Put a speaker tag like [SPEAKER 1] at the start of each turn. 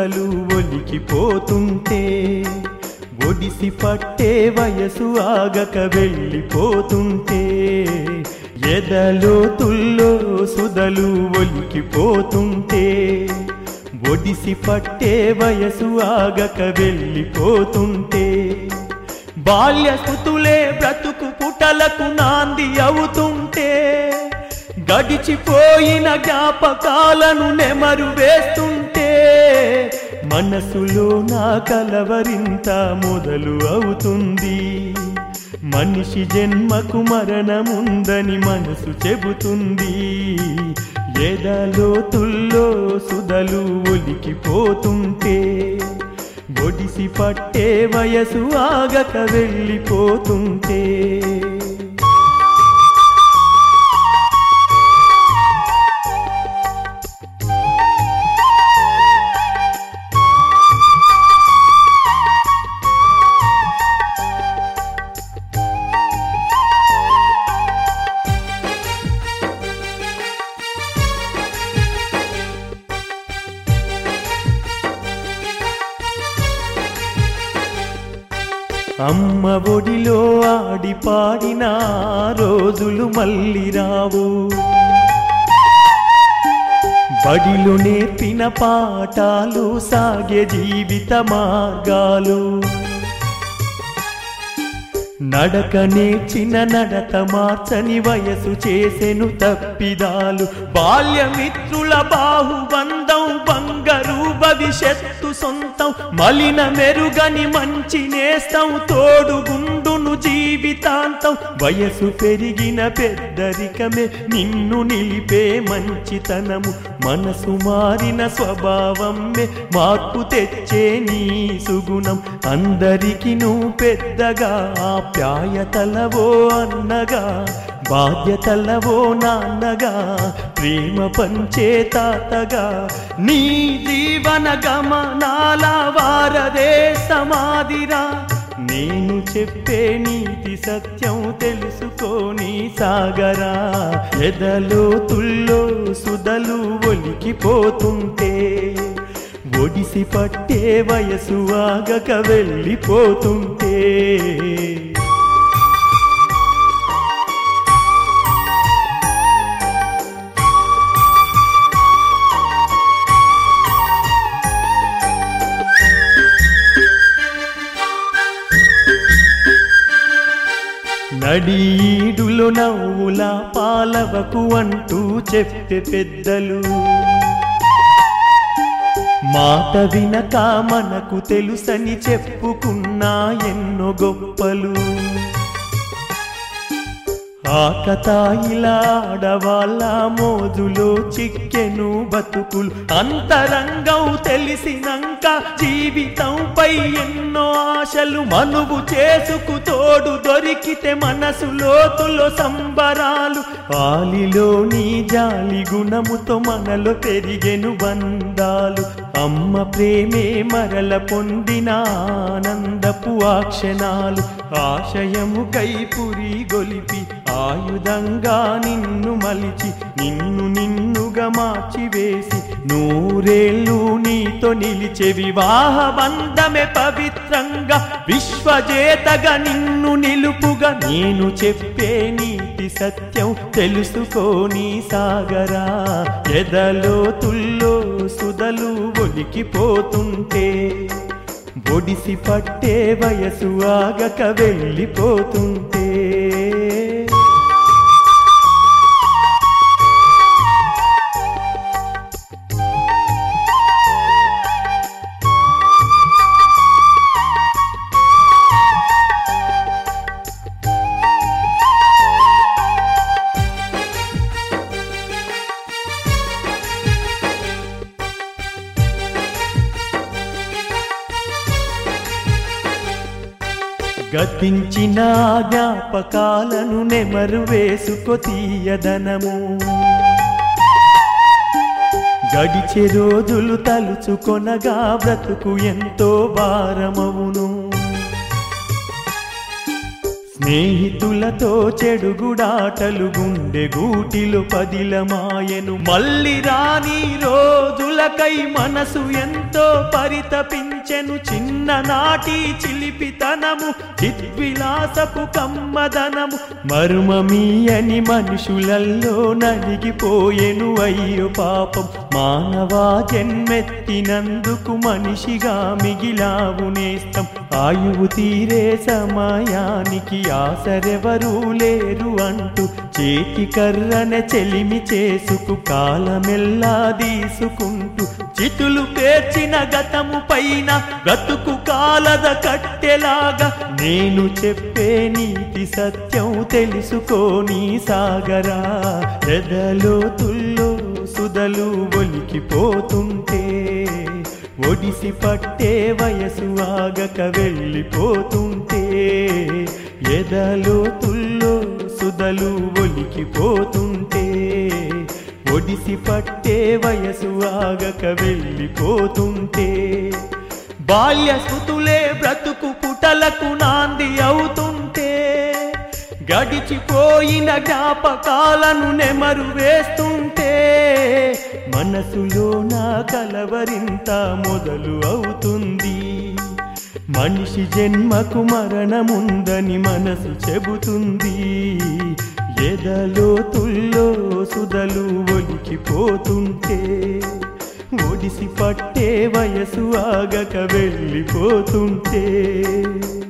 [SPEAKER 1] సుధలు ఒలికిపోతుంటే ఒడిసి పట్టే వయసు ఆగక వెళ్ళిపోతుంటే ఎదలో తుల్లో సుధలు ఒలికిపోతుంటే ఒడిసి పట్టే వయసు ఆగక వెళ్ళిపోతుంటే బాల్య స్మృతులే బ్రతుకు పుటలకు నాంది అవుతుంటే గడిచిపోయిన జ్ఞాపకాలను నెమరు వేస్తుంటే మనసులో నా కలవరింత మొదలు అవుతుంది మనిషి జన్మకు మరణముందని మనసు చెబుతుంది ఎదలో తుల్లో సుధలు ఒలికిపోతుంటే ఒడిసి పట్టే వయసు ఆగక వెళ్ళిపోతుంటే అమ్మ ఒడిలో ఆడి పాడిన ఆ రోజులు మళ్ళీ రావు బడిలో నేర్పిన పాఠాలు సాగే జీవిత మార్గాలు నడక నేర్చిన నడత మార్చని వయసు చేసెను తప్పిదాలు బాల్యమిత్రుల బాహుబంధం బంగారు భవిష్యత్తు సొంతం మలిన మెరుగని మంచి నేస్తం తోడుగుండును జీవితాంతం వయసు పెరిగిన పెద్దరికమే నిన్ను నిలిపే మంచితనము మనసు మారిన స్వభావమే మార్పు తెచ్చే నీ సుగుణం అందరికి నువ్వు పెద్దగా ఆప్యాయతలవో అన్నగా బాధ్యతలవో నాన్నగా ప్రేమ పంచే తాతగా నీ జీవన గమనాల వారదే సమాధిరా నేను చెప్పే నీతి సత్యం తెలుసుకోని సాగరా ఎదలో తుల్లో సుధలు ఒలికిపోతుంటే ఒడిసి పట్టే వయసు ఆగక వెళ్ళిపోతుంటే నడీడులో నవ్వుల పాలవకు అంటూ చెప్పే పెద్దలు మాట వినక మనకు తెలుసని చెప్పుకున్నా ఎన్నో గొప్పలు ఆకతాయిలాడవాళ్ళ మోజులో చిక్కెను బతుకులు అంతరంగం తెలిసినంక జీవితంపై ఎన్నో ఆశలు మనువు చేసుకు తోడు దొరికితే మనసు లోతులో సంబరాలు ఆలిలోని జాలి గుణముతో మనలో పెరిగెను బంధాలు అమ్మ ప్రేమే మరల పొందిన ఆనందపు ఆక్షణాలు ఆశయము కైపురి గొలిపి ఆయుధంగా నిన్ను మలిచి నిన్ను నిన్నుగా మార్చివేసి నూరేళ్ళు నీతో నిలిచే వివాహ బంధమే పవిత్రంగా విశ్వజేతగా నిన్ను నిలుపుగా నేను చెప్పే నీతి సత్యం తెలుసుకోని సాగరా ఎదలో తుల్లో సుధలు ఒలికిపోతుంటే ఒడిసి పట్టే వయసు ఆగక వెళ్ళిపోతుంటే గతించిన జ్ఞాపకాలను నెమరు వేసుకో తీయదనము గడిచే రోజులు తలుచుకొనగా బ్రతుకు ఎంతో భారమవును స్నేహితులతో చెడుగుడాటలు గుండె గూటిలో పదిలమాయను మళ్ళీ రాని రోజులకై మనసు ఎంతో పరితపించెను చిన్ననాటి చిలిపితనము చిద్విలాసపు కమ్మదనము మరుమమీయని మనుషులల్లో నలిగిపోయెను అయ్యో పాపం మానవా జన్మెత్తినందుకు మనిషిగా మిగిలావు నేస్తం ఆయువు తీరే సమయానికి ఆసరెవరూ లేరు అంటూ చేతి కర్రన చెలిమి చేసుకు కాలమెల్లా తీసుకుంటూ చితులు పేర్చిన గతము పైన బ్రతుకు కాలద కట్టెలాగా నేను చెప్పే నీతి సత్యం తెలుసుకోని సాగరా ఎదలో తుల్లో సుదలు ఒలికిపోతుంటే ఒడిసి పట్టే వయసు ఆగక వెళ్ళిపోతుంటే ఎదలో తుల్లో సుదలు ఒలికిపోతుంటే ఒడిసి పట్టే వయసు ఆగక వెళ్ళిపోతుంటే బాల్య స్మృతులే బ్రతుకు పుటలకు నాంది అవుతుంటే గడిచిపోయిన జ్ఞాపకాలను నెమరు వేస్తుంటే మనసులో నా కలవరింత మొదలు అవుతుంది మనిషి జన్మకు మరణముందని మనసు చెబుతుంది ఎదలో తుల్లో సుదలు ఒలికిపోతుంటే ఒడిసి పట్టే వయసు ఆగక వెళ్ళిపోతుంటే